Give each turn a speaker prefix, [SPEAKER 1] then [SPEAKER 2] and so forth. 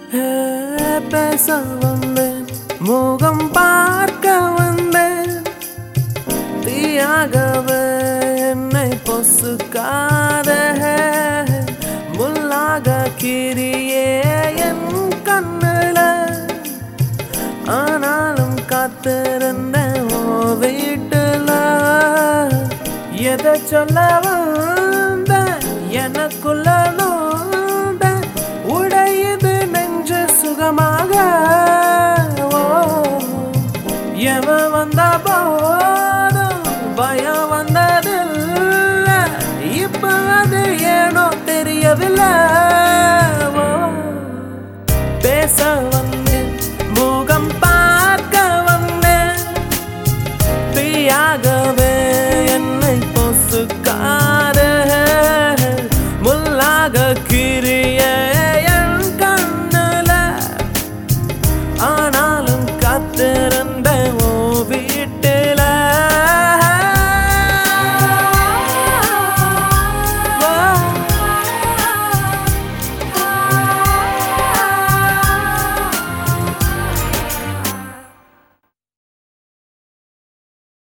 [SPEAKER 1] ஏ, பேச வந்தேன் முகம் பார்க்க வந்தேன் தீயாகவே என்னை பொசுக்காத முள்ளாக கீரியே என் கண்ணுல ஆனாலும் காத்திருந்தேன் ஓ வீட்டுல எதை சொல்ல வந்த எனக்குள்ள நோந்த உடையுது நெஞ்சு சுகமாக ஓ எவன்